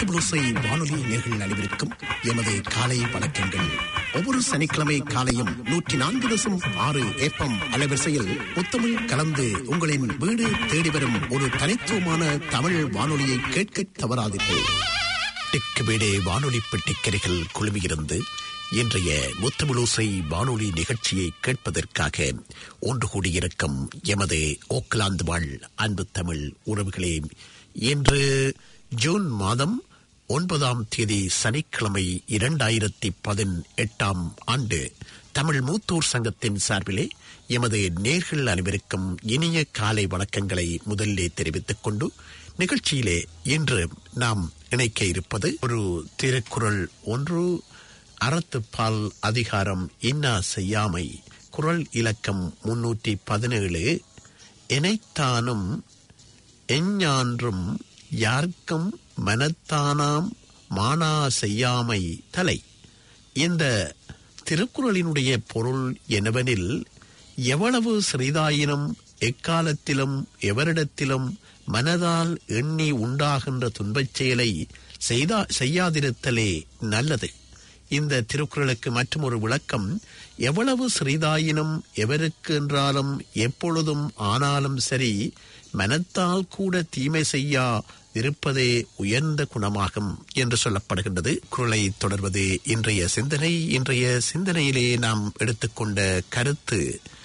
முத்துபுளுசை வானொலி நேர்கள் அனைவருக்கும் எமது காலை வணக்கங்கள் ஒவ்வொரு சனிக்கிழமை காலையும் நூற்றி நான்கு தசம் ஆறு ஏப்பம் அலைவரிசையில் முத்தமிழ் கலந்து உங்களின் வீடு தேடி வரும் ஒரு தனித்துவமான தமிழ் வானொலியை கேட்க தவறாதீர்கள் டிக்கு வீடே வானொலி பெட்டிக்கரைகள் குழுமியிருந்து இன்றைய முத்தமிழோசை வானொலி நிகழ்ச்சியை கேட்பதற்காக ஒன்று கூடியிருக்கும் எமது ஓக்லாந்து வாழ் அன்பு தமிழ் உறவுகளே இன்று ஜூன் மாதம் ஒன்பதாம் தேதி சனிக்கிழமை இரண்டாயிரத்தி பதினெட்டாம் ஆண்டு தமிழ் மூத்தூர் சங்கத்தின் சார்பிலே எமது நேர்கள் அனைவருக்கும் இனிய காலை வணக்கங்களை முதலிலே தெரிவித்துக் கொண்டு நிகழ்ச்சியிலே இன்று நாம் இணைக்க இருப்பது ஒரு திருக்குறள் ஒன்று அறத்துப்பால் அதிகாரம் இன்னா செய்யாமை குரல் இலக்கம் முன்னூற்றி பதினேழு இணைத்தானும் எஞ்ஞான்றும் யார்க்கும் மனத்தானாம் மானா செய்யாமை தலை இந்த திருக்குறளினுடைய பொருள் என்னவெனில் எவ்வளவு சிறிதாயினும் எக்காலத்திலும் எவரிடத்திலும் மனதால் எண்ணி உண்டாகின்ற துன்பச் செயலை செய்தா செய்யாதிருத்தலே நல்லது இந்த திருக்குறளுக்கு மற்றும் ஒரு விளக்கம் எவ்வளவு சிறிதாயினும் எவருக்கு என்றாலும் எப்பொழுதும் ஆனாலும் சரி மனத்தால் கூட தீமை செய்யா இருப்பதே உயர்ந்த குணமாகும் என்று சொல்லப்படுகின்றது குரலை தொடர்வது இன்றைய சிந்தனை இன்றைய சிந்தனையிலே நாம் எடுத்துக்கொண்ட கருத்து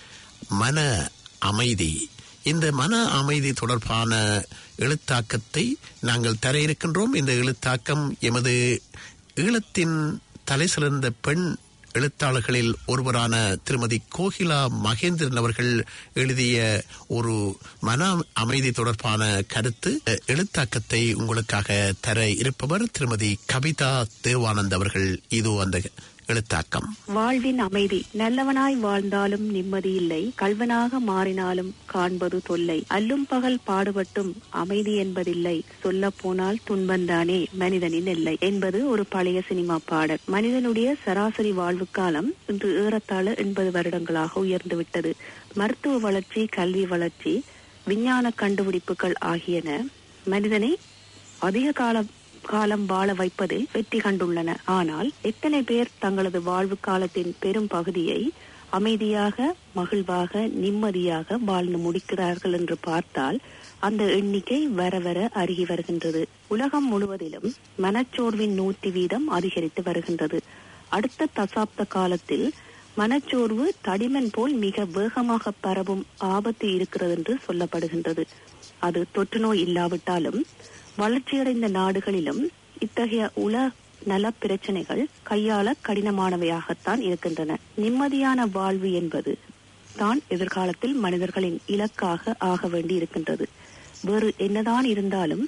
மன அமைதி இந்த மன அமைதி தொடர்பான எழுத்தாக்கத்தை நாங்கள் தர இருக்கின்றோம் இந்த எழுத்தாக்கம் எமது ஈழத்தின் தலை சிறந்த பெண் எழுத்தாளர்களில் ஒருவரான திருமதி கோகிலா மகேந்திரன் அவர்கள் எழுதிய ஒரு மன அமைதி தொடர்பான கருத்து எழுத்தாக்கத்தை உங்களுக்காக தர இருப்பவர் திருமதி கவிதா தேவானந்த் அவர்கள் இது அந்த எழுத்தாக்கம் வாழ்வின் அமைதி நல்லவனாய் வாழ்ந்தாலும் நிம்மதி இல்லை கல்வனாக மாறினாலும் காண்பது தொல்லை அல்லும் பகல் பாடுபட்டும் அமைதி என்பதில்லை சொல்ல போனால் துன்பந்தானே மனிதனின் எல்லை என்பது ஒரு பழைய சினிமா பாடல் மனிதனுடைய சராசரி வாழ்வு காலம் இன்று ஏறத்தாழ எண்பது வருடங்களாக உயர்ந்துவிட்டது மருத்துவ வளர்ச்சி கல்வி வளர்ச்சி விஞ்ஞான கண்டுபிடிப்புகள் ஆகியன மனிதனை அதிக காலம் காலம் வாழ வைப்பதில் வெற்றி கண்டுள்ளன ஆனால் எத்தனை பேர் தங்களது வாழ்வு காலத்தின் பெரும் பகுதியை அமைதியாக மகிழ்வாக நிம்மதியாக வாழ்ந்து முடிக்கிறார்கள் என்று பார்த்தால் அந்த எண்ணிக்கை வர வர அருகி வருகின்றது உலகம் முழுவதிலும் மனச்சோர்வின் நூற்றி வீதம் அதிகரித்து வருகின்றது அடுத்த தசாப்த காலத்தில் மனச்சோர்வு தடிமன் போல் மிக வேகமாக பரவும் ஆபத்து இருக்கிறது என்று சொல்லப்படுகின்றது அது தொற்று நோய் இல்லாவிட்டாலும் வளர்ச்சியடைந்த நாடுகளிலும் இத்தகைய உல நல பிரச்சனைகள் கையாள கடினமானவையாகத்தான் இருக்கின்றன நிம்மதியான வாழ்வு என்பது தான் எதிர்காலத்தில் மனிதர்களின் இலக்காக ஆக வேண்டி இருக்கின்றது வேறு என்னதான் இருந்தாலும்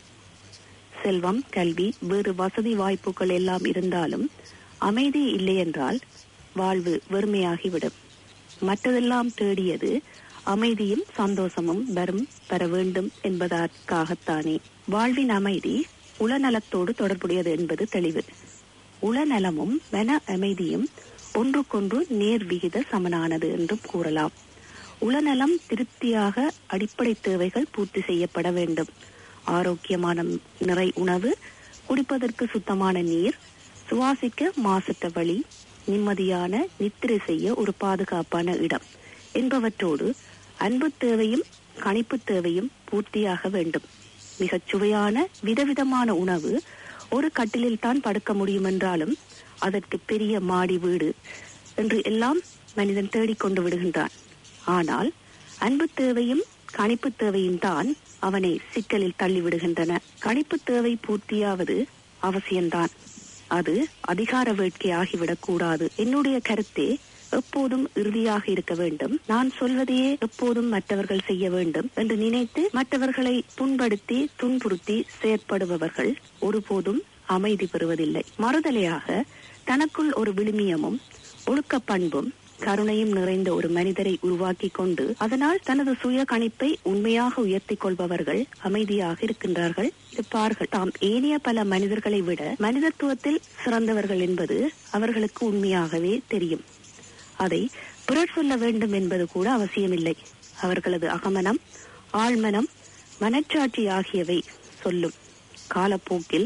செல்வம் கல்வி வேறு வசதி வாய்ப்புகள் எல்லாம் இருந்தாலும் அமைதி இல்லை என்றால் வாழ்வு வெறுமையாகிவிடும் மற்றதெல்லாம் தேடியது அமைதியும் சந்தோஷமும் வரும் பெற வேண்டும் என்பதற்காகத்தானே வாழ்வின் அமைதி உளநலத்தோடு தொடர்புடையது என்பது தெளிவு உளநலமும் மன அமைதியும் ஒன்றுக்கொன்று நேர் விகித சமனானது என்றும் கூறலாம் உளநலம் திருப்தியாக அடிப்படை தேவைகள் பூர்த்தி செய்யப்பட வேண்டும் ஆரோக்கியமான நிறை உணவு குடிப்பதற்கு சுத்தமான நீர் சுவாசிக்க மாசற்ற வழி நிம்மதியான நித்திரை செய்ய ஒரு பாதுகாப்பான இடம் என்பவற்றோடு அன்பு தேவையும் கணிப்பு தேவையும் பூர்த்தியாக வேண்டும் மிகச் சுவையான விதவிதமான உணவு ஒரு கட்டிலில் தான் படுக்க முடியும் என்றாலும் அதற்கு பெரிய மாடி வீடு என்று எல்லாம் மனிதன் தேடிக்கொண்டு விடுகின்றான் ஆனால் அன்பு தேவையும் கணிப்பு தேவையும் தான் அவனை சிக்கலில் தள்ளிவிடுகின்றன கணிப்பு தேவை பூர்த்தியாவது அவசியம்தான் அது அதிகார வேட்கை ஆகிவிடக் கூடாது என்னுடைய கருத்தே எப்போதும் இறுதியாக இருக்க வேண்டும் நான் சொல்வதையே எப்போதும் மற்றவர்கள் செய்ய வேண்டும் என்று நினைத்து மற்றவர்களை புண்படுத்தி துன்புறுத்தி செயற்படுபவர்கள் ஒருபோதும் அமைதி பெறுவதில்லை மறுதலையாக தனக்குள் ஒரு விழுமியமும் ஒழுக்க பண்பும் கருணையும் நிறைந்த ஒரு மனிதரை உருவாக்கி கொண்டு அதனால் தனது சுய கணிப்பை உண்மையாக உயர்த்திக் கொள்பவர்கள் அமைதியாக இருக்கின்றார்கள் இருப்பார்கள் தாம் ஏனைய பல மனிதர்களை விட மனிதத்துவத்தில் சிறந்தவர்கள் என்பது அவர்களுக்கு உண்மையாகவே தெரியும் அதை பிறர் சொல்ல வேண்டும் என்பது கூட அவசியமில்லை அவர்களது அகமனம் ஆழ்மனம் மனச்சாட்சி ஆகியவை சொல்லும் காலப்போக்கில்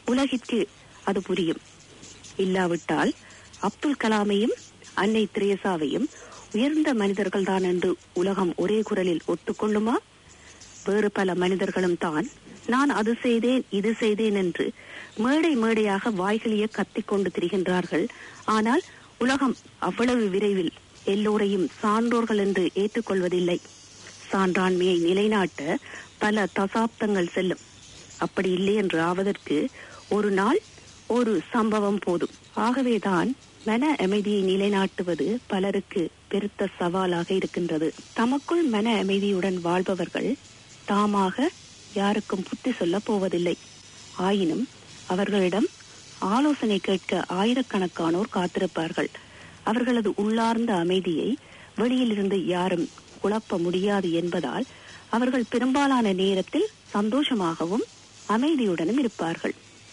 உலகிற்கு அது புரியும் இல்லாவிட்டால் அப்துல் கலாமையும் அன்னை திரேசாவையும் உயர்ந்த மனிதர்கள்தான் என்று உலகம் ஒரே குரலில் ஒத்துக்கொள்ளுமா வேறு பல மனிதர்களும் தான் நான் அது செய்தேன் இது செய்தேன் என்று மேடை மேடையாக வாய்களிய கத்திக்கொண்டு திரிகின்றார்கள் ஆனால் உலகம் அவ்வளவு விரைவில் எல்லோரையும் சான்றோர்கள் என்று ஏற்றுக்கொள்வதில்லை சான்றாண்மையை நிலைநாட்ட பல தசாப்தங்கள் செல்லும் அப்படி இல்லை என்று ஆவதற்கு ஒரு நாள் ஒரு சம்பவம் போதும் ஆகவேதான் மன அமைதியை நிலைநாட்டுவது பலருக்கு பெருத்த சவாலாக இருக்கின்றது தமக்குள் மன அமைதியுடன் வாழ்பவர்கள் தாமாக யாருக்கும் புத்தி சொல்லப் போவதில்லை ஆயினும் அவர்களிடம் ஆலோசனை கேட்க ஆயிரக்கணக்கானோர் காத்திருப்பார்கள் அவர்களது உள்ளார்ந்த அமைதியை வெளியிலிருந்து யாரும் குழப்ப முடியாது என்பதால் அவர்கள் பெரும்பாலான நேரத்தில் சந்தோஷமாகவும் அமைதியுடனும் இருப்பார்கள்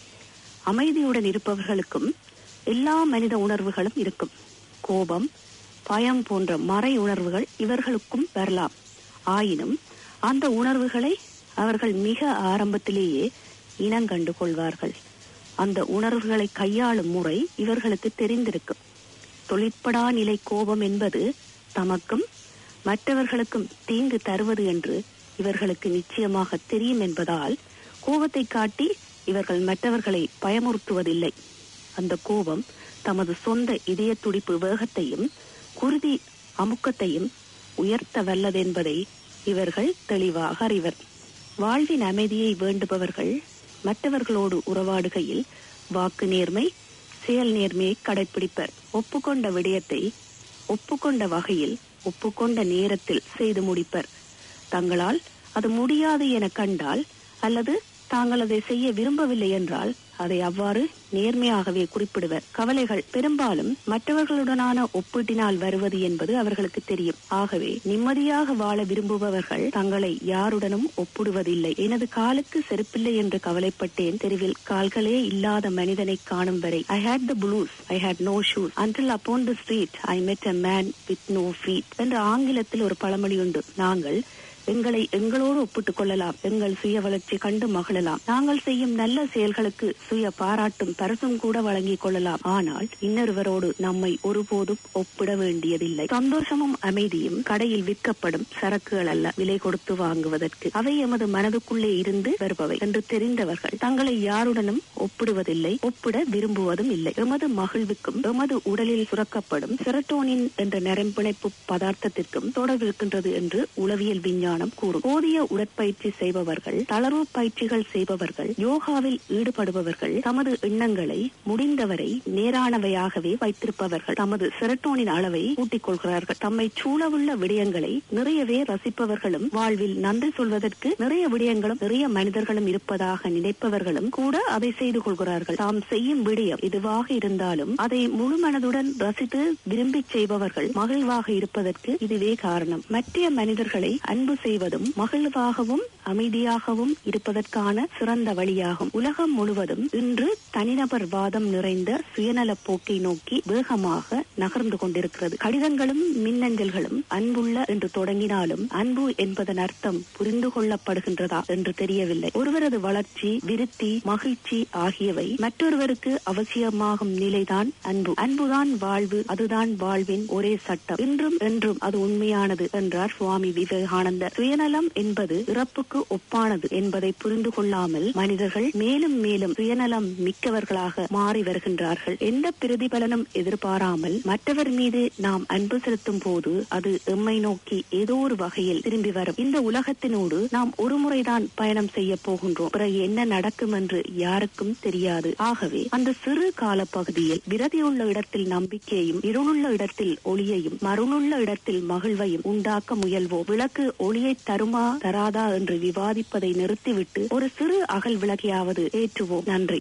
அமைதியுடன் இருப்பவர்களுக்கும் எல்லா மனித உணர்வுகளும் இருக்கும் கோபம் பயம் போன்ற மறை உணர்வுகள் இவர்களுக்கும் வரலாம் ஆயினும் அந்த உணர்வுகளை அவர்கள் மிக ஆரம்பத்திலேயே இனங்கண்டு கொள்வார்கள் அந்த உணர்வுகளை கையாளும் முறை இவர்களுக்கு தெரிந்திருக்கும் தொழிற்படா நிலை கோபம் என்பது தமக்கும் மற்றவர்களுக்கும் தீங்கு தருவது என்று இவர்களுக்கு நிச்சயமாக தெரியும் என்பதால் கோபத்தை காட்டி இவர்கள் மற்றவர்களை பயமுறுத்துவதில்லை அந்த கோபம் தமது சொந்த இதய துடிப்பு வேகத்தையும் குருதி அமுக்கத்தையும் உயர்த்த வல்லதென்பதை இவர்கள் தெளிவாக அறிவர் வாழ்வின் அமைதியை வேண்டுபவர்கள் மற்றவர்களோடு உறவாடுகையில் வாக்கு நேர்மை செயல் நேர்மையை கடைபிடிப்பர் ஒப்புக்கொண்ட விடயத்தை ஒப்புக்கொண்ட வகையில் ஒப்புக்கொண்ட நேரத்தில் செய்து முடிப்பர் தங்களால் அது முடியாது என கண்டால் அல்லது தாங்கள் அதை செய்ய விரும்பவில்லை என்றால் அதை அவ்வாறு நேர்மையாகவே குறிப்பிடுவர் கவலைகள் பெரும்பாலும் மற்றவர்களுடனான ஒப்பீட்டினால் வருவது என்பது அவர்களுக்கு தெரியும் ஆகவே நிம்மதியாக வாழ விரும்புபவர்கள் தங்களை யாருடனும் ஒப்பிடுவதில்லை எனது காலுக்கு செருப்பில்லை என்று கவலைப்பட்டேன் தெருவில் கால்களே இல்லாத மனிதனை காணும் வரை I hate the blues I hate no shoes until upon the street I met a man with no feet என்ற ஆங்கிலத்தில் ஒரு பழமொழி உண்டு நாங்கள் எங்களை எங்களோடு ஒப்பிட்டுக் கொள்ளலாம் எங்கள் சுய வளர்ச்சி கண்டு மகிழலாம் நாங்கள் செய்யும் நல்ல செயல்களுக்கு சுய பாராட்டும் பரிசும் கூட வழங்கிக் கொள்ளலாம் ஆனால் இன்னொருவரோடு நம்மை ஒருபோதும் ஒப்பிட வேண்டியதில்லை சந்தோஷமும் அமைதியும் கடையில் விற்கப்படும் சரக்குகள் அல்ல விலை கொடுத்து வாங்குவதற்கு அவை எமது மனதுக்குள்ளே இருந்து வருபவை என்று தெரிந்தவர்கள் தங்களை யாருடனும் ஒப்பிடுவதில்லை ஒப்பிட விரும்புவதும் இல்லை எமது மகிழ்வுக்கும் எமது உடலில் சுரக்கப்படும் செரட்டோனின் என்ற நரம்பிணைப்பு பதார்த்தத்திற்கும் தொடர்பு இருக்கின்றது என்று உளவியல் விஞ்ஞானம் விஞ்ஞானம் கூறும் போதிய உடற்பயிற்சி செய்பவர்கள் தளர்வு பயிற்சிகள் செய்பவர்கள் யோகாவில் ஈடுபடுபவர்கள் தமது எண்ணங்களை முடிந்தவரை நேரானவையாகவே வைத்திருப்பவர்கள் தமது செரட்டோனின் அளவை கூட்டிக் கொள்கிறார்கள் தம்மை சூழவுள்ள விடயங்களை நிறையவே ரசிப்பவர்களும் வாழ்வில் நன்றி சொல்வதற்கு நிறைய விடயங்களும் நிறைய மனிதர்களும் இருப்பதாக நினைப்பவர்களும் கூட அதை செய்து கொள்கிறார்கள் தாம் செய்யும் விடயம் எதுவாக இருந்தாலும் அதை முழு மனதுடன் ரசித்து விரும்பி செய்பவர்கள் மகிழ்வாக இருப்பதற்கு இதுவே காரணம் மற்ற மனிதர்களை அன்பு செய்வதும் மகிழ்வாகவும் அமைதியாகவும் இருப்பதற்கான சிறந்த வழியாகும் உலகம் முழுவதும் இன்று தனிநபர் வாதம் நிறைந்த சுயநல போக்கை நோக்கி வேகமாக நகர்ந்து கொண்டிருக்கிறது கடிதங்களும் மின்னஞ்சல்களும் அன்புள்ள என்று தொடங்கினாலும் அன்பு என்பதன் அர்த்தம் புரிந்து கொள்ளப்படுகின்றதா என்று தெரியவில்லை ஒருவரது வளர்ச்சி விருத்தி மகிழ்ச்சி ஆகியவை மற்றொருவருக்கு அவசியமாகும் நிலைதான் அன்பு அன்புதான் வாழ்வு அதுதான் வாழ்வின் ஒரே சட்டம் இன்றும் என்றும் அது உண்மையானது என்றார் சுவாமி விவேகானந்தர் சுயநலம் என்பது இறப்புக்கு ஒப்பானது என்பதை புரிந்து கொள்ளாமல் மனிதர்கள் மேலும் மேலும் சுயநலம் மிக்கவர்களாக மாறி வருகின்றார்கள் எந்த பிரதிபலனும் எதிர்பாராமல் மற்றவர் மீது நாம் அன்பு செலுத்தும் போது அது எம்மை நோக்கி ஏதோ ஒரு வகையில் திரும்பி வரும் இந்த உலகத்தினோடு நாம் ஒரு முறைதான் பயணம் செய்ய போகின்றோம் பிறகு என்ன நடக்கும் என்று யாருக்கும் தெரியாது ஆகவே அந்த சிறு கால பகுதியில் விரதியுள்ள இடத்தில் நம்பிக்கையையும் இருளுள்ள இடத்தில் ஒளியையும் மருளுள்ள இடத்தில் மகிழ்வையும் உண்டாக்க முயல்வோம் விளக்கு ஒளியை தருமா தராதா என்று விவாதிப்பதை நிறுத்திவிட்டு ஒரு சிறு அகல் விளக்கையாவது ஏற்றுவோம் நன்றி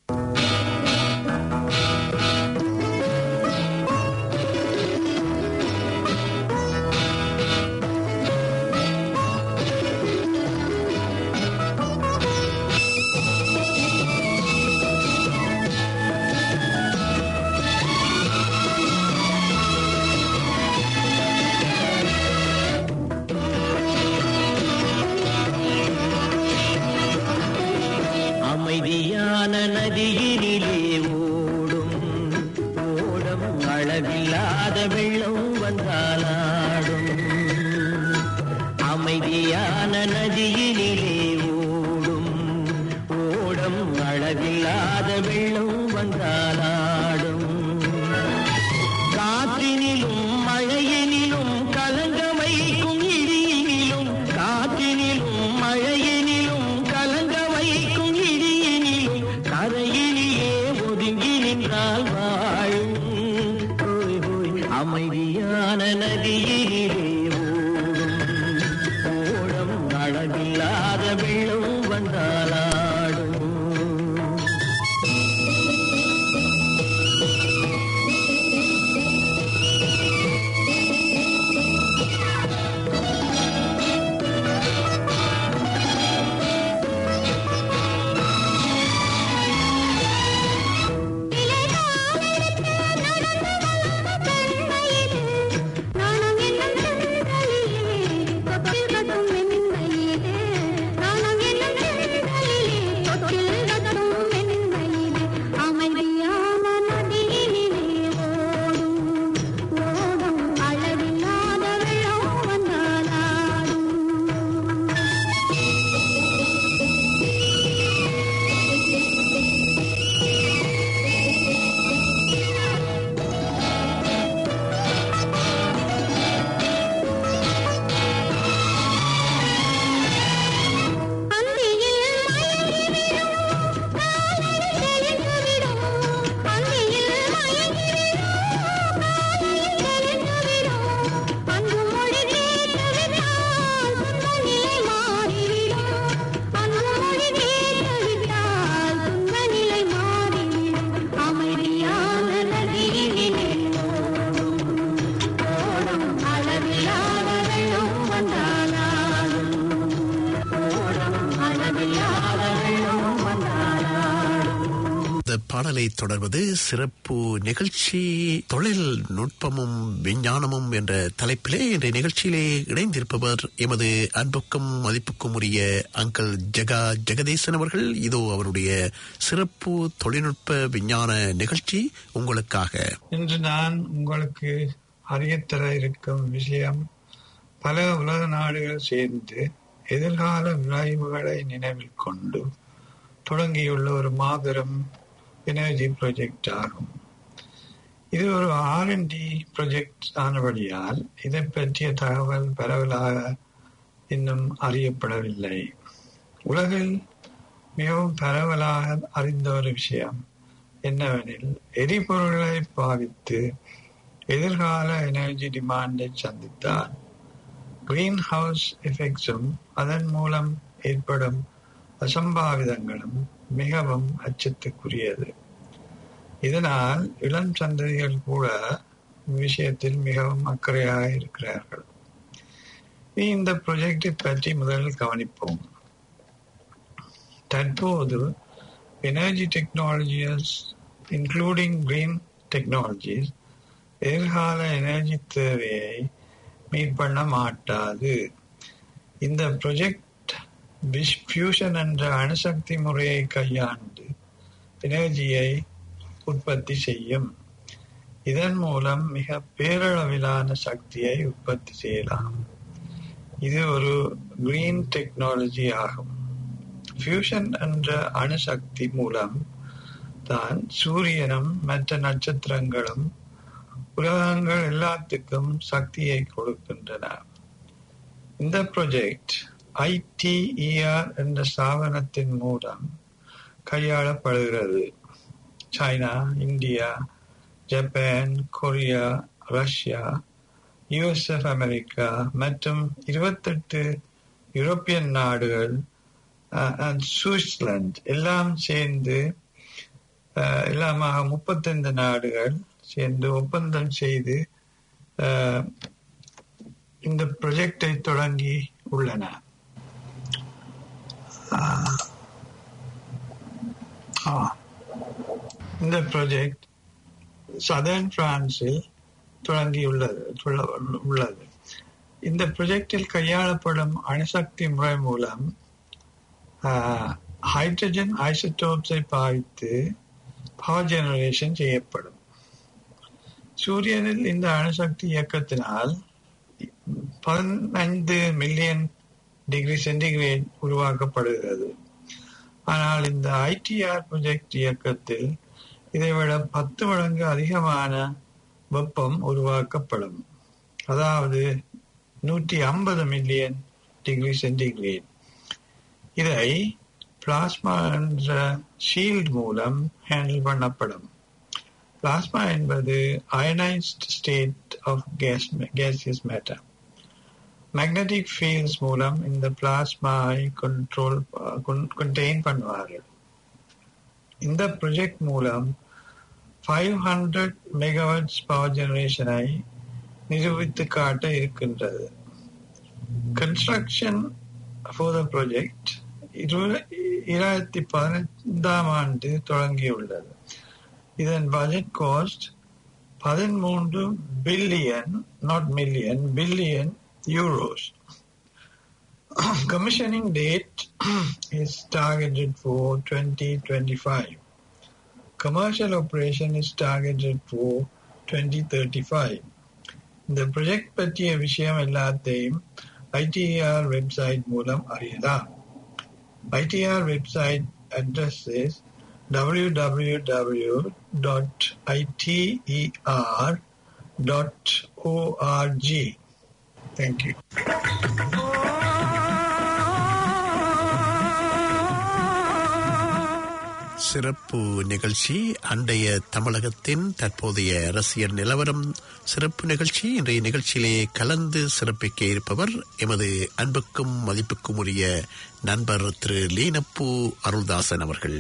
அமைதியான நதியே அமைதியான நதியினிலே ஓடும் ஓடம் அளவில்லாத வெள்ளம் வந்தாலாடும் காற்றினிலும் மழையினிலும் கலங்க வைக்கும் இடியினிலும் காற்றினிலும் மழையினிலும் கலங்க வைக்கும் இடியினிலும் கரையிலேயே ஒதுங்கி நின்றால் வாழும் ஹோய் ஹோய் அமைதியான நதியினிலே ஓடும் ஓடம் அளவில்லாத வெள்ளம் வந்தாலாடும் நாணம் என்னும் செந்தலிலே தொட்டில் கட்டும் மென்மையிலே நாணம் என்னும் செந்தலிலே தொட்டில் கட்டும் மென்மையிலே அமைதியான நதியினிலே ஓடும் ஓடும் அளவில்லாத வெள்ளம் வந்தாலாடும் அந்தியில் மயங்கிவிடும் காலையில் தெளிந்துவிடும் அந்தியில் மயங்கிவிடும் காலையில் தெளிந்துவிடும் அன்பு மொழி கேட்டுவிட்டால் துன்ப நிலை மாறிவிடும் அன்பு மொழி கேட்டுவிட்டால் துன்ப நிலை மாறிவிடும் அமைதியான நதியினிலே ஓடும் ஓடும் அளவில்லாத வெள்ளம் வந்தாலாடும் ஓடம் அளவில்லாத வெள்ளம் வந்தாலாடும் இந்த பாடலை தொடர்வது சிறப்பு நிகழ்ச்சி தொழில் நுட்பமும் விஞ்ஞானமும் என்ற தலைப்பிலே இந்த நிகழ்ச்சியிலே இணைந்திருப்பவர் எமது அன்புக்கும் மதிப்புக்கும் உரிய அங்கிள் ஜெகா ஜெகதீசன் அவர்கள் இதோ அவருடைய சிறப்பு தொழில்நுட்ப விஞ்ஞான நிகழ்ச்சி உங்களுக்காக இன்று நான் உங்களுக்கு அறியத்தர இருக்கும் விஷயம் பல உலக நாடுகள் சேர்ந்து எதிர்கால விளைவுகளை நினைவில் கொண்டு தொடங்கியுள்ள ஒரு மாபெரும் எனர்ஜி ப்ராஜெக்ட் ஆகும் இது ஒரு ஆர்என்டி ப்ராஜெக்ட் ஆனபடியால் இதை பற்றிய தகவல் பரவலாக இன்னும் அறியப்படவில்லை உலகில் மிகவும் பரவலாக அறிந்த ஒரு விஷயம் என்னவெனில் எரிபொருள்களை பாவித்து எதிர்கால எனர்ஜி டிமாண்டை சந்தித்தால் கிரீன் ஹவுஸ் எஃபெக்ட்ஸும் அதன் மூலம் ஏற்படும் அசம்பாவிதங்களும் மிகவும் அச்சத்துக்குரியது இதனால் இளம் சந்ததிகள் கூட விஷயத்தில் மிகவும் அக்கறையாக இருக்கிறார்கள் இனி இந்த ப்ரொஜெக்டை பற்றி முதலில் கவனிப்போம் தற்போது energy technologies including green technologies எதிர்கால எனர்ஜி தேவையை மீட் பண்ண மாட்டாது இந்த ப்ரொஜெக்ட் ஃபியூஷன் என்ற அணுசக்தி முறையை கையாண்டு எனர்ஜியை உற்பத்தி செய்யும் இதன் மூலம் மிக பேரளவிலான சக்தியை உற்பத்தி செய்யலாம் இது ஒரு கிரீன் டெக்னாலஜி ஆகும் ஃபியூஷன் என்ற அணுசக்தி மூலம் தான் சூரியனும் மற்ற நட்சத்திரங்களும் உலகங்கள் எல்லாத்துக்கும் சக்தியை கொடுக்கின்றன இந்த ப்ரொஜெக்ட் ஐடிஇஆர் என்ற ஸ்தாபனத்தின் மூலம் கையாளப்படுகிறது China India Japan Korea Russia U S F America மற்றும் இருபத்தெட்டு யூரோப்பியன் நாடுகள் அண்ட் சுவிட்சர்லாந்து எல்லாம் சேர்ந்து அஹ், எல்லாமாக முப்பத்தைந்து நாடுகள் சேர்ந்து ஒப்பந்தம் செய்து அஹ், இந்த ப்ரொஜெக்டை தொடங்கி உள்ளன ஆஹ், ஆ. இந்த ப்ராஜெக்ட் சதர்ன் பிரான்சில் தொடங்கியுள்ளது உள்ள- உள்ளது இந்த ப்ரொஜெக்டில் கையாளப்படும் அணுசக்தி முறை மூலம் ஹைட்ரஜன் ஐசோடோப்ஸை பாவித்து பவர் ஜெனரேஷன் செய்யப்படும் சூரியனில் இந்த அணுசக்தி இயக்கத்தினால் பதினைந்து மில்லியன் டிகிரி சென்டிகிரேட் உருவாக்கப்படுகிறது ஆனால் இந்த ஐடிஆர் ப்ரொஜெக்ட் இயக்கத்தில் இதைவிட பத்து மடங்கு அதிகமான வெப்பம் உருவாக்கப்படும் அதாவது நூற்றி ஐம்பது மில்லியன் டிகிரி சென்டிகிரேட் இதை பிளாஸ்மா என்ற ஷீல்ட் மூலம் ஹேண்டில் பண்ணப்படும் பிளாஸ்மா என்பது ionised state of gas gaseous matter magnetic fields மூலம் இந்த பிளாஸ்மாவை கண்ட்ரோல் கண்டெயின் பண்ணுவார்கள் இந்த ப்ரொஜெக்ட் மூலம் ஃபைவ் ஹண்ட்ரட் மெகாவாட்ஸ் பவர் ஜெனரேஷனை நிரூபித்து காட்ட இருக்கின்றது கன்ஸ்ட்ரக்ஷன் ஃபார் த ப்ராஜெக்ட் இரண்டாயிரத்தி பதினைந்தாம் ஆண்டு தொடங்கியுள்ளது இதன் பட்ஜெட் காஸ்ட் பதிமூன்று billion not million billion euros commissioning date is targeted for 2025 commercial operation is targeted for 2035 இந்த ப்ரொஜெக்ட் பற்றிய விஷயம் எல்லாத்தையும் ஐடிஆர் வெப்சைட் மூலம் அறியலாம் I T R website address is www.iter.org Thank you. சிறப்பு நிகழ்ச்சி அண்டைய தமிழகத்தின் தற்போதைய அரசியல் நிலவரம் சிறப்பு நிகழ்ச்சி இன்றைய நிகழ்ச்சியிலே கலந்து சிறப்பிக்க இருப்பவர் எமது அன்புக்கும் மதிப்புக்கும் உரிய நண்பர் திரு லீனப்பு அருள்தாசன் அவர்கள்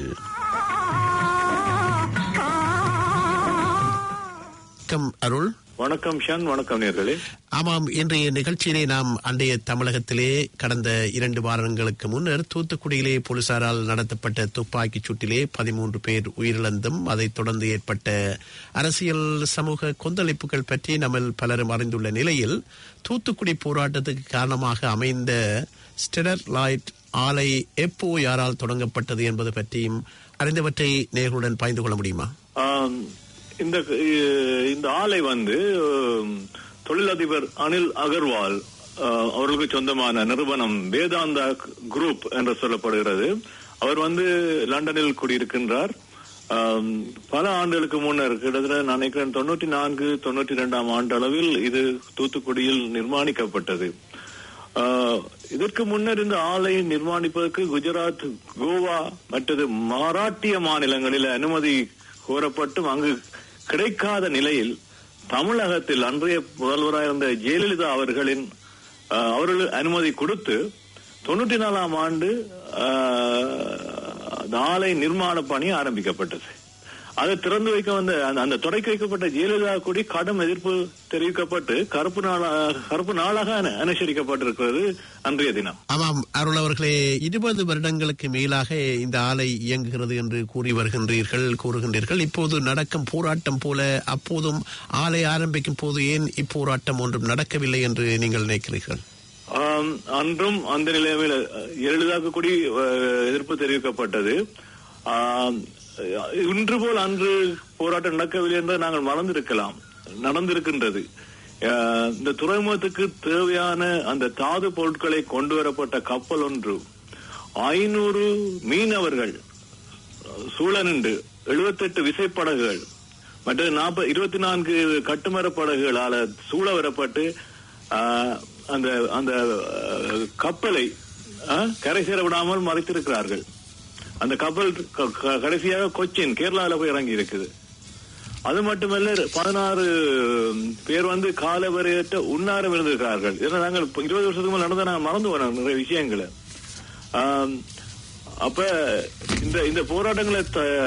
வணக்கம் அருள் வணக்கம் ஷான் வணக்கம் நேர்களே ஆமாம் இன்றைய நிகழ்ச்சியிலே நாம் அண்டைய தமிழகத்திலே கடந்த இரண்டு வாரங்களுக்கு முன்னர் தூத்துக்குடியிலே போலீசாரால் நடத்தப்பட்ட துப்பாக்கிச் சூட்டிலே பதிமூன்று பேர் உயிரிழந்தும் அதைத் தொடர்ந்து ஏற்பட்ட அரசியல் சமூக கொந்தளிப்புகள் பற்றி நம்ம பலரும் அறிந்துள்ள நிலையில் தூத்துக்குடி போராட்டத்துக்கு காரணமாக அமைந்த ஸ்டெர்லைட் ஆலை எப்போ யாரால் தொடங்கப்பட்டது என்பது பற்றியும் அறிந்தவற்றை நேர்களுடன் பகிர்ந்து கொள்ள முடியுமா ஆம், இந்த அஹ், இந்த ஆலை வந்து அஹ், தொழிலதிபர் அனில் அகர்வால் அஹ், அவர்களுக்கு சொந்தமான நிறுவனம் வேதாந்தா குரூப் என்று சொல்லப்படுகிறது அவர் வந்து லண்டனில் குடியிருக்கின்றார் ஆம், பல ஆண்டுகளுக்கு முன்னர் கிட்டத்தட்ட நான் நினைக்கிறேன் தொண்ணூற்றி நான்கு தொண்ணூற்றி இரண்டாம் ஆண்டு அளவில் இது தூத்துக்குடியில் நிர்மாணிக்கப்பட்டது ஆஹ், இதற்கு முன்னர் இந்த ஆலை நிர்மாணிப்பதற்கு குஜராத் கோவா மற்றது மராட்டிய மாநிலங்களில் அனுமதி கோரப்பட்டும் அங்கு கிடைக்காத நிலையில் தமிழகத்தில் அன்றைய முதல்வராக இருந்த ஜெயலலிதா அவர்களின் ஆஹ், அவர்கள் அனுமதி கொடுத்து தொண்ணூற்றி நாலாம் ஆண்டு ஆஹ், அந்த ஆலை நிர்மாண பணி ஆரம்பிக்கப்பட்டது அதை திறந்து வைக்க வந்த அந்த- அந்த தொடக்கி வைக்கப்பட்ட ஜெயலலிதா கூடி கடும் எதிர்ப்பு தெரிவிக்கப்பட்டு கருப்பு நாளா கருப்பு நாளாக அனு- அனுசரிக்கப்பட்டிருக்கிறது அன்றைய தினம் ஆமாம் அருள் அவர்களே இருபது வருடங்களுக்கு மேலாக இந்த ஆலை இயங்குகிறது என்று கூறி வருகின்றீர்கள் கூறுகின்றீர்கள் இப்போது நடக்கும் போராட்டம் போல அப்போதும் ஆலை ஆரம்பிக்கும் போது ஏன் இப்போராட்டம் ஒன்றும் நடக்கவில்லை என்று நீங்கள் நினைக்கிறீர்கள் ஆம், அன்றும் அந்த நிலைமையில் எளிதாக கூடி அஹ், எதிர்ப்பு தெரிவிக்கப்பட்டது ஆம், இன்று போல் அன்று போராட்டம் நடக்கவில்லை என்று நாங்கள் மறந்திருக்கலாம் நடந்திருக்கின்றது அஹ், இந்த துறைமுகத்துக்கு தேவையான அந்த தாது பொருட்களை கொண்டு வரப்பட்ட கப்பல் ஒன்று ஐநூறு மீனவர்கள் சூழனின்று எழுபத்தெட்டு விசைப்படகுகள் மற்ற நாற்பது இருபத்தி நான்கு கட்டுமர படகுகளால சூழ வரப்பட்டு ஆஹ், அந்த அந்த ஆஹ், கப்பலை ஆஹ், கரை சேர விடாமல் மறைத்திருக்கிறார்கள் அந்த கப்பல் க- க- கடைசியாக கொச்சின் கேரளாவில் போய் இறங்கி இருக்குது அது மட்டுமல்ல பதினாறு பேர் வந்து காலவரையற்ற உண்ணாரம் இருந்திருக்கிறார்கள் இதெல்லாம் நாங்கள் இப்ப இருபது வருஷத்துக்கு மேல நடந்த நாங்கள் மறந்து போனோம் நிறைய விஷயங்களை ஆம், அப்ப இந்த இந்த போராட்டங்களை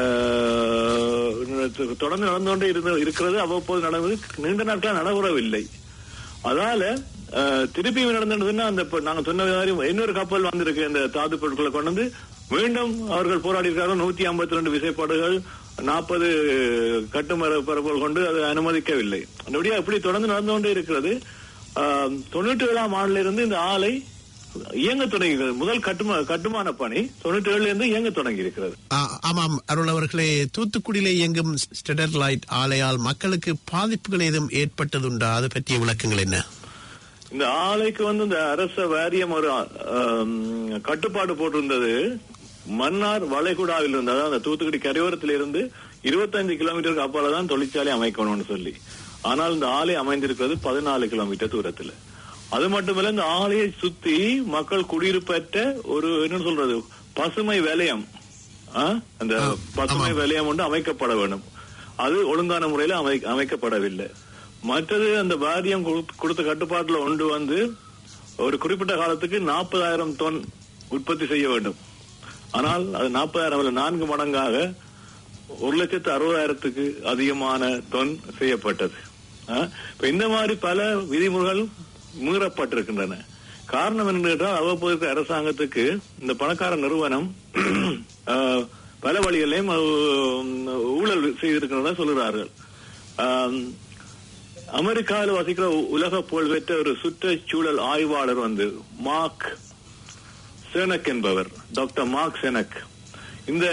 த- தொடர்ந்து நடந்து கொண்டே இருந்த- இருக்கிறது அவ்வப்போது நடந்தது நீண்ட நாட்களாக நடைபெறவில்லை அதால அஹ், திருப்பி நடந்ததுன்னா அந்த இப்ப நாங்க சொன்ன மாதிரி இன்னொரு கப்பல் வந்திருக்கு இந்த தாது பொருட்களை கொண்டு வந்து மீண்டும் அவர்கள் போராடி இருக்கார்கள் நூத்தி ஐம்பத்தி ரெண்டு விசைப்பாடுகள் நாற்பது கட்டுமர பரப்பல் கொண்டு அதை அனுமதிக்கவில்லை அப்படியே அப்படி தொடர்ந்து நடந்து கொண்டே இருக்கிறது ஆஹ், தொண்ணூற்றி ஏழாம் ஆண்டுல இருந்து இந்த ஆலை இயங்க தொடங்குகிறது முதல் கட்டுமா கட்டுமான பணி தொண்ணூற்றி ஏழுல இருந்து இயங்க தொடங்கி இருக்கிறது ஆ- ஆமாம் அருள் அவர்களே தூத்துக்குடியிலே இயங்கும் ஸ்டெர்லைட் ஆலையால் மக்களுக்கு பாதிப்புகள் ஏதும் ஏற்பட்டதுண்டா அது பற்றிய விளக்கங்கள் என்ன இந்த ஆலைக்கு வந்து இந்த அரச வாரியம் ஒரு ஆம், கட்டுப்பாடு போட்டிருந்தது மன்னார் வளைகுடாவில் இருந்து அதாவது அந்த தூத்துக்குடி கரையோரத்தில் இருந்து இருபத்தைந்து கிலோமீட்டருக்கு அப்பால தான் தொழிற்சாலை அமைக்கணும்னு சொல்லி ஆனால் இந்த ஆலை அமைந்திருக்கிறது பதினாலு கிலோமீட்டர் தூரத்துல அது மட்டுமல்ல இந்த ஆலையை சுத்தி மக்கள் குடியிருப்பற்ற ஒரு என்ன சொல்றது பசுமை வலயம் ஆ? அந்த பசுமை வலயம் ஒன்று அமைக்கப்பட வேண்டும் அது ஒழுங்கான முறையில் அமை அமைக்கப்படவில்லை மற்றது அந்த வாரியம் கொடுத்த- கொடுத்த கட்டுப்பாட்டுல ஒன்று வந்து ஒரு குறிப்பிட்ட காலத்துக்கு நாற்பதாயிரம் தொன் உற்பத்தி செய்ய வேண்டும் ஆனால் அது நாற்பதாயிரம் அல்ல நான்கு மடங்காக ஒரு லட்சத்து அறுபதாயிரத்துக்கு அதிகமான தொன் செய்யப்பட்டது ஆ? இப்ப இந்த மாதிரி பல விதிமுறைகள் மீறப்பட்டிருக்கின்றன காரணம் என்ன கேட்டால் அவ்வப்போது இருக்கிற அரசாங்கத்துக்கு இந்த பணக்கார நிறுவனம் ஆ, பல வழிகளையும் ஆ, ஊழல் செய்திருக்கிறதா சொல்கிறார்கள் ஆம், அமெரிக்காவில் வசிக்கிற உ- உலக புகழ்பெற்ற ஒரு சுற்றுச்சூழல் ஆய்வாளர் வந்து மார்க் செனக் என்பவர் டாக்டர் மார்க் செனக் இந்த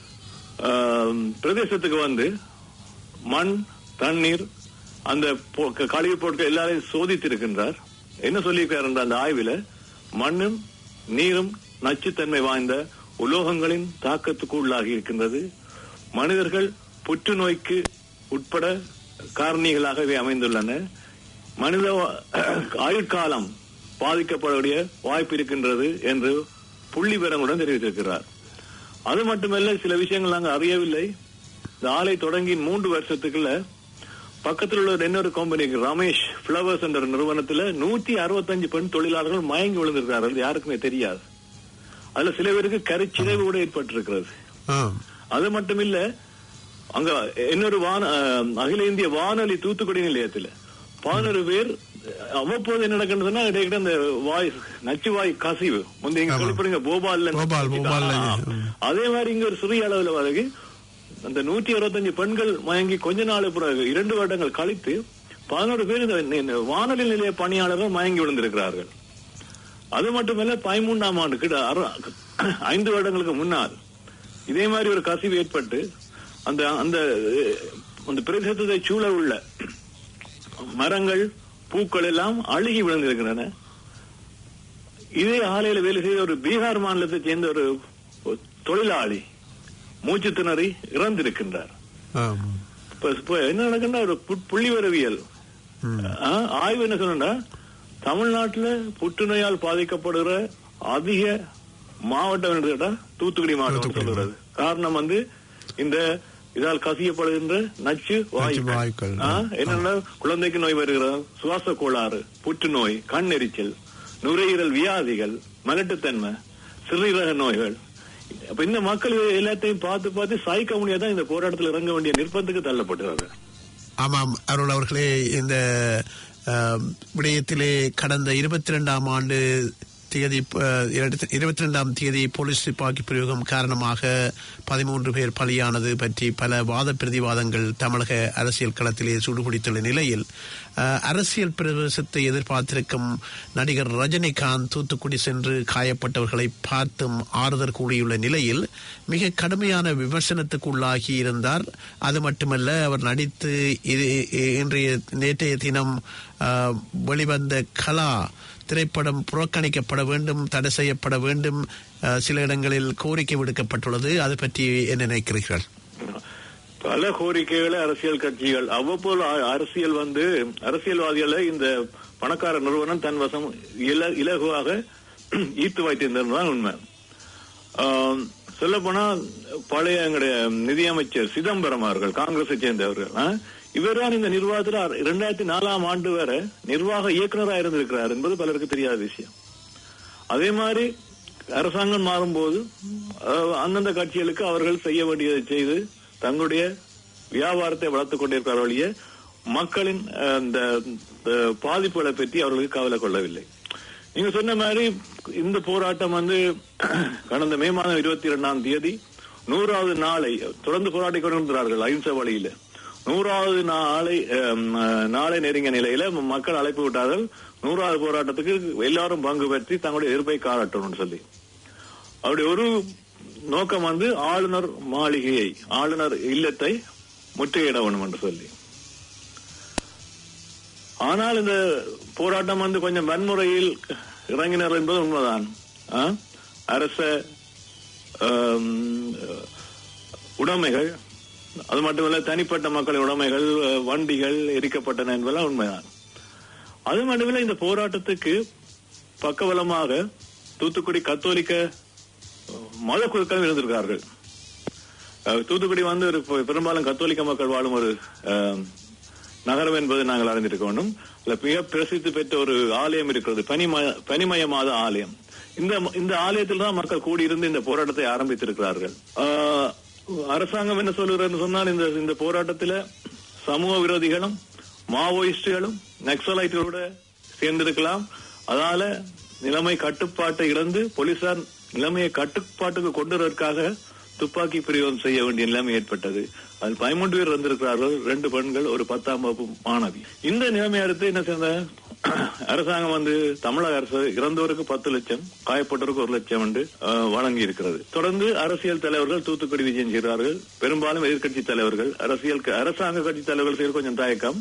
ஆம், பிரதேசத்துக்கு வந்து மண் தண்ணீர் அந்த பொ- க- கழிவுப் பொருட்கள் எல்லாரையும் சோதித்திருக்கின்றார் என்ன சொல்லியிருக்காரு என்ற அந்த ஆய்வில மண்ணும் நீரும் நச்சுத்தன்மை வாய்ந்த உலோகங்களின் தாக்கத்துக்கு உள்ளாகி இருக்கின்றது மனிதர்கள் புற்றுநோய்க்கு உட்பட காரணிகளாகவே அமைந்துள்ளன மனித வா- ஆயுட்காலம் பாதிக்கப்படக்கூடிய வாய்ப்பு இருக்கின்றது என்று புள்ளி விவரங்களுடன் தெரிவித்திருக்கிறார் அது மட்டுமல்ல சில விஷயங்கள் நாங்கள் அறியவில்லை இந்த ஆலை தொடங்கி மூன்று வருஷத்துக்குள்ள பக்கத்தில் உள்ள ஒரு இன்னொரு கம்பெனிக்கு ரமேஷ் பிளவர்ஸ் என்ற ஒரு நிறுவனத்துல நூத்தி அறுபத்தஞ்சு பெண் தொழிலாளர்கள் மயங்கி விழுந்திருக்கிறார்கள் யாருக்குமே தெரியாது அதுல சில பேருக்கு கருச்சிதைவு கூட ஏற்பட்டிருக்கிறது ஆம். அது மட்டும் இல்ல அங்க இன்னொரு வான அஹ், அகில இந்திய வானொலி தூத்துக்குடி நிலையத்துல பதினோரு பேர் அவ்வப்போது என்ன நடக்குதுன்னா இடையிட்ட அந்த வாய் நச்சு வாய் கசிவு முந்தைய நீங்க ஆமா. சொல்லிப்படுங்க போபால்ல போபால், போபால்ல, ஆ, ம். அதே மாதிரி இங்க ஒரு சிறிய அளவுல வரைக்கு அந்த நூத்தி அறுபத்தஞ்சு பெண்கள் மயங்கி கொஞ்ச நாள் பிறகு இரண்டு வருடங்கள் கழித்து பதினோரு பேர் இந்த நி- இந்த வானொலி நிலைய பணியாளர்கள் மயங்கி விழுந்திருக்கிறார்கள் அது மட்டுமல்ல பதிமூன்றாம் ஆண்டு கிட்ட அற- ஐந்து வருடங்களுக்கு முன்னால் இதே மாதிரி ஒரு கசிவு ஏற்பட்டு அந்த அந்த அஹ், அந்த பிரதேசத்தை சூழ உள்ள மரங்கள் பூக்கள் எல்லாம் அழுகி விழுந்திருக்கின்றன இதே ஆலையில வேலை செய்த ஒரு பீகார் மாநிலத்தை சேர்ந்த ஒரு ஒரு தொழிலாளி மூச்சு திணறி இறந்திருக்கின்றார் ஆம். இப்ப இப்ப என்ன நடக்குன்னா ஒரு பு- புள்ளிவரவியல் ம். ஆ, ஆய்வு என்ன சொன்னா தமிழ்நாட்டுல புற்றுநோயால் பாதிக்கப்படுகிற அதிக மாவட்டம் என்று கேட்டா தூத்துக்குடி மாவட்டம் தூத்துக்குடி சொல்கிறது காரணம் வந்து இந்த இதால் கசியப்படுகின்ற நச்சு வாயுக்கள். வாயுக்கள் ஆ, என்னன்னா குழந்தைக்கு நோய் வருகிறது சுவாச கோளாறு புற்றுநோய் கண் எரிச்சல் நுரையீரல் வியாதிகள் மலட்டுத்தன்மை சிறுநீரக நோய்கள் அப்ப இந்த மக்கள் இதை எல்லாத்தையும் பார்த்து பார்த்து சாய்க்க முடியாதான் இந்த போராட்டத்தில் இறங்க வேண்டிய நிர்பந்தத்துக்கு தள்ளப்படுறாங்க ஆமாம் அருள் அவர்களே இந்த ஆம், விடயத்திலே கடந்த இருபத்தி ரெண்டாம் ஆண்டு தேதி இருபத்தி ரெண்டாம் தேதி போலீஸ் துப்பாக்கி பிரயோகம் காரணமாக பதிமூன்று பேர் பலியானது பற்றி பல வாத பிரதிவாதங்கள் தமிழக அரசியல் களத்திலே சூடுபிடித்துள்ள நிலையில் அஹ், அரசியல் பிரவேசத்தை எதிர்பார்த்திருக்கும் நடிகர் ரஜினிகாந்த் தூத்துக்குடி சென்று காயப்பட்டவர்களை பார்த்தும் ஆறுதல் கூடியுள்ள நிலையில் மிக கடுமையான விமர்சனத்துக்கு உள்ளாகி இருந்தார் அது மட்டுமல்ல அவர் நடித்து இது இன்றைய நேற்றைய தினம் அஹ், வெளிவந்த கலா திரைப்படம் புறக்கணிக்கப்பட வேண்டும் தடை செய்யப்பட வேண்டும் அஹ், சில இடங்களில் கோரிக்கை விடுக்கப்பட்டுள்ளது அது பற்றி என்ன நினைக்கிறீர்கள் பல கோரிக்கைகளை அரசியல் கட்சிகள் அவ்வப்போது அ- அரசியல் வந்து அரசியல்வாதிகளை இந்த பணக்கார நிறுவனம் தன் வசம் இல இலகுவாக ஈர்த்து வைத்திருந்ததுதான் உண்மை சொல்ல போனா பழைய எங்களுடைய நிதியமைச்சர் சிதம்பரம் அவர்கள் காங்கிரஸை சேர்ந்தவர்கள் ஆ? இவர்தான் இந்த நிர்வாகத்தில் இரண்டாயிரத்தி நாலாம் ஆண்டு வரை நிர்வாக இயக்குநராக இருந்திருக்கிறார் என்பது பலருக்கு தெரியாத விஷயம் அதே மாதிரி அரசாங்கம் மாறும்போது அஹ், அந்தந்த கட்சிகளுக்கு அவர்கள் செய்ய வேண்டியதை செய்து தங்களுடைய வியாபாரத்தை வளர்த்துக் கொண்டிருக்கிறார் ஒழிய மக்களின் அஹ், இந்த அஹ், பாதிப்புகளை பற்றி அவர்களுக்கு கவலை கொள்ளவில்லை நீங்க சொன்ன மாதிரி இந்த போராட்டம் வந்து கடந்த மே மாதம் இருபத்தி இரண்டாம் தேதி நூறாவது நாளை தொடர்ந்து போராடி கொண்டிருக்கிறார்கள் அஹிம்சை வழியில நூறாவது நாளை அஹ், நாளை நெருங்கிய நிலையில மக்கள் அழைப்பு விட்டார்கள் நூறாவது போராட்டத்துக்கு எல்லாரும் பங்கு பெற்றி தங்களுடைய எதிர்ப்பை காட்டணும்னு சொல்லி அவருடைய ஒரு நோக்கம் வந்து ஆளுநர் மாளிகையை ஆளுநர் இல்லத்தை முற்றுகையிட வேணும் என்று சொல்லி ஆனால் இந்த போராட்டம் வந்து கொஞ்சம் வன்முறையில் இறங்கினர் என்பது உண்மைதான் ஆ? அரச ஆம், உடைமைகள் அது மட்டுமல்ல தனிப்பட்ட மக்களின் உடைமைகள் அஹ், வண்டிகள் எரிக்கப்பட்டன என்பதெல்லாம் உண்மைதான் அது மட்டுமில்ல இந்த போராட்டத்துக்கு பக்கபலமாக தூத்துக்குடி கத்தோலிக்க அஹ், மத குழுக்கள் இருந்திருக்கார்கள் அஹ், தூத்துக்குடி வந்து ஒரு பெ- பெரும்பாலும் கத்தோலிக்க மக்கள் வாழும் ஒரு அஹ், நகரம் என்பதை நாங்கள் அறிந்திருக்க வேண்டும் அதுல மிக பிரசித்தி பெற்ற ஒரு ஆலயம் இருக்கிறது பனிமய பனிமயமாத ஆலயம் இந்த இந்த ஆலயத்தில் தான் மக்கள் கூடியிருந்து இந்த போராட்டத்தை ஆரம்பித்திருக்கிறார்கள் ஆஹ், அரசாங்கம் என்ன சொல்லுகிறது சொன்னால் இந்த இந்த போராட்டத்தில் சமூக விரோதிகளும் மாவோயிஸ்டுகளும் நக்சலைட்டுகளோட சேர்ந்திருக்கலாம் அதனால நிலைமை கட்டுப்பாட்டை இழந்து போலீசார் நிலைமையை கட்டுப்பாட்டுக்கு கொண்டு வருவதற்காக துப்பாக்கி பிரயோகம் செய்ய வேண்டிய நிலைமை ஏற்பட்டது அதில் பதிமூன்று பேர் வந்திருக்கிறார்கள் ரெண்டு பெண்கள் ஒரு பத்தாம் வகுப்பு மாணவி இந்த நிலைமை அடுத்து என்ன செய்த அரசாங்கம் வந்து தமிழக அரசு இறந்தோருக்கு பத்து லட்சம் காயப்பட்டோருக்கு ஒரு லட்சம் என்று அஹ், வழங்கி இருக்கிறது தொடர்ந்து அரசியல் தலைவர்கள் தூத்துக்குடி விஜயம் செய்கிறார்கள் பெரும்பாலும் எதிர்க்கட்சி தலைவர்கள் அரசியல் அரசாங்க கட்சி தலைவர்கள் செய்ய கொஞ்சம் தயக்கம்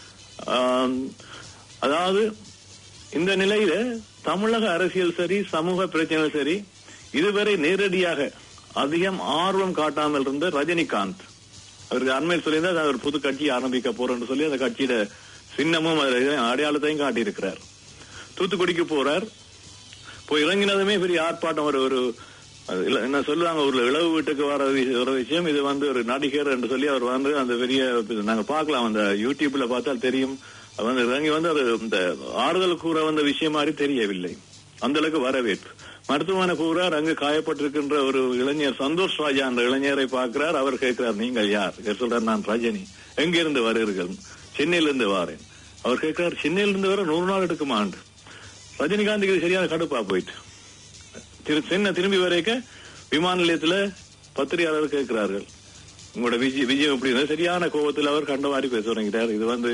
ஆம், அதாவது இந்த நிலையில தமிழக அரசியல் சரி சமூக பிரச்சனைகள் சரி இதுவரை நேரடியாக அதிகம் ஆர்வம் காட்டாமல் இருந்த ரஜினிகாந்த் அவருக்கு அண்மையில் சொல்லியிருந்தா அவர் புது கட்சி ஆரம்பிக்க போறோம்னு சொல்லி அந்த கட்சியில சின்னமும் அதுல அடையாளத்தையும் காட்டியிருக்கிறார் தூத்துக்குடிக்கு போறார் போய் இறங்கினதுமே பெரிய ஆர்ப்பாட்டம் ஒரு ஒரு அது இல்ல, என்ன சொல்லுவாங்க ஒரு இளவு வீட்டுக்கு வர வி- ஒரு விஷயம் இது வந்து ஒரு நடிகர் என்று சொல்லி அவர் வந்து அந்த பெரிய நாங்க பார்க்கலாம் அந்த யூடியூப்ல பார்த்தால் தெரியும் அவர் வந்து இறங்கி வந்து அது இந்த ஆறுதல் கூற வந்த விஷயம் மாதிரி தெரியவில்லை அந்த அளவுக்கு வரவேற்பு மருத்துவமனை கூறார் அங்கு காயப்பட்டிருக்கின்ற ஒரு இளைஞர் சந்தோஷ் ராஜா என்ற இளைஞரை பார்க்கிறார் அவர் கேட்கிறார் நீங்கள் யார் இவர் சொல்றார் நான் ரஜினி எங்கிருந்து வருகிறீர்கள் சென்னையிலிருந்து வாரேன் அவர் கேட்கிறார் சென்னையிலிருந்து வர நூறு நாள் எடுக்குமா ஆண்டு ரஜினிகாந்துக்கு இது சரியான கடுப்பா போயிட்டு திரு சென்னை திரும்பி வரைக்க விமான நிலையத்துல பத்திரிகையாளர் கேட்கிறார்கள் உங்களோட விஜய் விஜயம் எப்படி இருந்தது? சரியான கோபத்தில் அவர் கண்ட மாதிரி பேச தொடங்கிட்டார் இது வந்து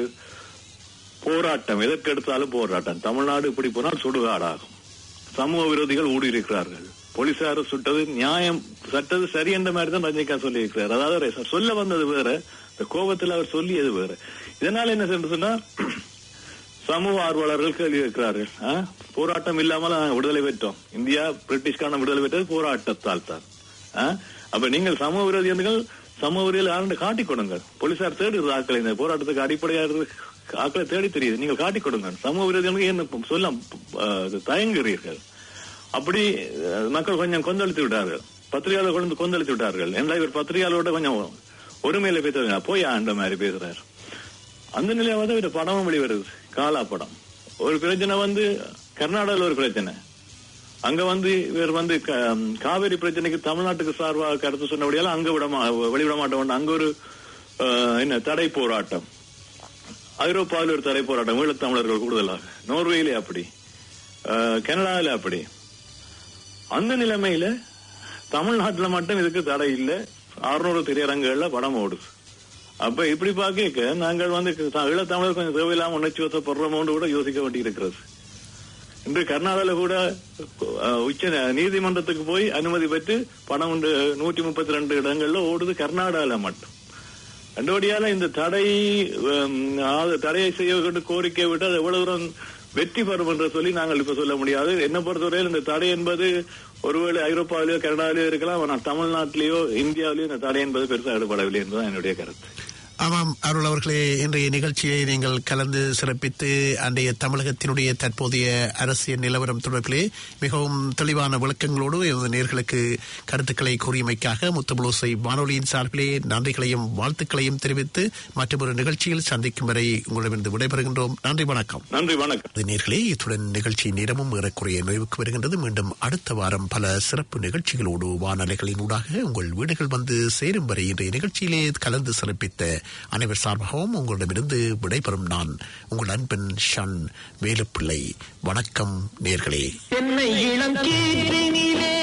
போராட்டம் எதற்கு எடுத்தாலும் போராட்டம் தமிழ்நாடு இப்படி போனால் சுடுகாடாகும் சமூக விரோதிகள் ஊடுருக்கிறார்கள் போலீசார் சுட்டது நியாயம் சட்டது சரி என்ற மாதிரி தான் ரஜினிகாந்த் சொல்லியிருக்கிறார் அதாவது அவர் சொல்ல வந்தது வேற இந்த கோபத்தில் அவர் சொல்லியது வேற இதனால என்ன சென்று சொன்னா சமூக ஆர்வலர்கள் கேள்வி இருக்கிறார்கள் ஆ? போராட்டம் இல்லாமல் நாங்கள் விடுதலை பெற்றோம் இந்தியா பிரிட்டிஷ்கான விடுதலை பெற்றது போராட்டத்தால் தான் ஆ? அப்ப நீங்கள் சமூக விரோதிகள் சமூக விரோதிகள் யாருன்னு காட்டிக் கொடுங்கள் போலீசார் தேடுறது ஆட்களை இந்த போராட்டத்துக்கு அடிப்படையாக ஆட்களை தேடி தெரியுது நீங்கள் காட்டிக் கொடுங்க சமூக விரோதிகளுக்கு என்ன சொல்ல ஆ, இது தயங்குகிறீர்கள் அப்படி அஹ், மக்கள் கொஞ்சம் கொந்தளித்து விட்டார்கள் பத்திரிகையாளர் கொண்டு கொந்தளித்து விட்டார்கள் ஏன்னா இவர் பத்திரிகையாளரோட கொஞ்சம் ஒருமையில பேசுறாங்க போய் ஆண்ட மாதிரி பேசுறாரு அந்த நிலையில வந்து ஒரு படமும் வெளிவருது காலா படம் ஒரு பிரச்சனை வந்து கர்நாடகாவில் ஒரு பிரச்சனை அங்க வந்து இவர் வந்து க- காவிரி பிரச்சனைக்கு தமிழ்நாட்டுக்கு சார்பாக கருத்து சொன்னபடியால அங்க விட மா- வெளிவிட மாட்டோம் அங்க ஒரு அஹ், என்ன தடை போராட்டம் ஐரோப்பாவில் ஒரு தடை போராட்டம் ஈழத்தமிழர்கள் கூடுதலாக நோர்வேயிலே அப்படி அஹ், கனடாவில அப்படி அந்த நிலைமையில தமிழ்நாட்டுல மட்டும் இதுக்கு தடை இல்ல அறுநூறு திரையரங்குகள்ல படம் ஓடுது அப்ப இப்படி பார்க்க நாங்கள் வந்து த- ஈழத்தமிழர் கொஞ்சம் தேவையில்லாம உணர்ச்சி வசப்படுறோமோன்னு கூட யோசிக்க வேண்டியிருக்கிறது இன்று கர்நாடகாவில் கூட அஹ், உச்ச ந- நீதிமன்றத்துக்கு போய் அனுமதி பெற்று படம் உண்டு நூற்றி முப்பத்தி ரெண்டு இடங்கள்ல ஓடுது கர்நாடகாவில் மட்டும் ரெண்டோடியால இந்த தடை ஹம், ஆ- தடையை செய்ய வேண்டும் கோரிக்கை விட்டு அது எவ்வளவு தூரம் வெற்றி பெறும் என்று சொல்லி நாங்கள் இப்ப சொல்ல முடியாது என்ன பொறுத்தவரையில் இந்த தடை என்பது ஒருவேளை ஐரோப்பாவிலேயோ கனடாவிலேயோ இருக்கலாம் ஆனால் தமிழ்நாட்டிலேயோ இந்தியாவிலேயோ இந்த தடை என்பது பெருசாக ஈடுபடவில்லை என்பதுதான் என்னுடைய கருத்து ஆமாம் அருள் அவர்களே இன்றைய நிகழ்ச்சியை நீங்கள் கலந்து சிறப்பித்து அன்றைய தமிழகத்தினுடைய தற்போதைய அரசியல் நிலவரம் தொடர்பிலே மிகவும் தெளிவான விளக்கங்களோடு எனது நேர்களுக்கு கருத்துக்களை கூறியமைக்காக முத்தபுலோசை வானொலியின் சார்பிலே நன்றிகளையும் வாழ்த்துக்களையும் தெரிவித்து மற்றொரு நிகழ்ச்சியில் சந்திக்கும் வரை உங்களிடமிருந்து விடைபெறுகின்றோம் நன்றி வணக்கம் நன்றி வணக்கம் அது நேர்களே இத்துடன் நிகழ்ச்சி நேரமும் ஏறக்குறைய நிறைவுக்கு வருகின்றது மீண்டும் அடுத்த வாரம் பல சிறப்பு நிகழ்ச்சிகளோடு வானலைகளின் ஊடாக உங்கள் வீடுகள் வந்து சேரும் வரை இன்றைய நிகழ்ச்சியிலே கலந்து சிறப்பித்த அனைவர் சார்பாகவும் உங்களிடமிருந்து விடைபெறும் நான் உங்கள் அன்பன் ஷன் வேலுப்பிள்ளை வணக்கம் நேர்களே என்னை இளம் கீற்றினிலே